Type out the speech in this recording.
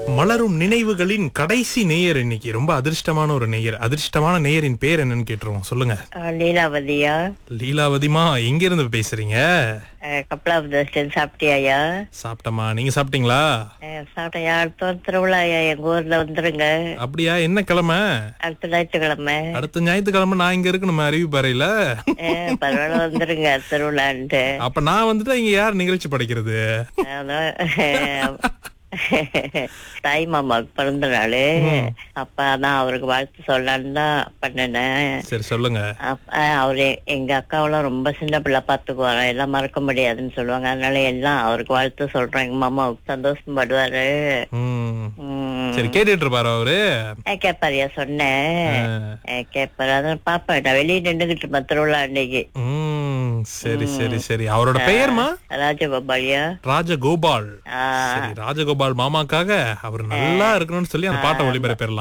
மலரும் நினைவுகளின் கடைசி நேயர் இன்னைக்கு ரொம்ப அதிர்ஷ்டமான ஒரு நேயர் அதிர்ஷ்டமான நேயரின் பேர் என்னன்னு கேட்டுருவோம் சொல்லுங்க ஆ, லீலாவதியா லீலாவதிமா எங்க இருந்து பேசுறீங்க கப்பலாபதர்ஷன் சாப்பிட்டியாயா சாப்பிட்டமா நீங்க சாப்பிட்டீங்களா சாப்பிட்டையா அடுத்த ஒரு திருவிழாயா எங்க ஊர்ல வந்துருங்க அப்படியா என்ன கிழமை அடுத்த ஞாயிற்றுக்கிழமை அடுத்த ஞாயிற்றுக்கிழமை நான் இங்க இருக்கணுமா அறிவிப்பாறையில ஆ, பரவாயில்ல வந்துருங்க திருவிழான்ட்டு அப்ப நான் வந்துட்டு இங்க யார் நிகழ்ச்சி படைக்கிறது அதான் தாய் மாமாவுக்கு பிறந்த நாளு அப்ப அதான் அவருக்கு வாழ்த்து சொல்லலான்னு தான் பண்ணினேன் சரி சொல்லுங்க அப்ப அவரு எங்க அக்காவெல்லாம் ரொம்ப சின்ன பிள்ளை பாத்துக்குவாங்க எல்லாம் மறக்க முடியாதுன்னு சொல்லுவாங்க அதனால எல்லாம் அவருக்கு வாழ்த்து சொல்றோம் எங்க மாமாவுக்கு சந்தோஷப்படுவாரு ம். உம் சரி கேட்டுட்டு இருப்பாரு அவரு ஆ, கேப்பாரியா சொன்னேன் ஆ, கேப்பாரு அதான் பாப்பேன் நான் வெளியே நின்றுகிட்டு இருப்பேன் திருவிழா அன்னைக்கு ம், சரி சரி சரி அவரோட பெயர்மா ராஜகோபாலியா ராஜகோபால் ஆ சரி ராஜகோபால் மாமாக்காக அவர் நல்லா இருக்கணும்னு சொல்லி அந்த பாட்டை ஒளிபரப்பிடலாம்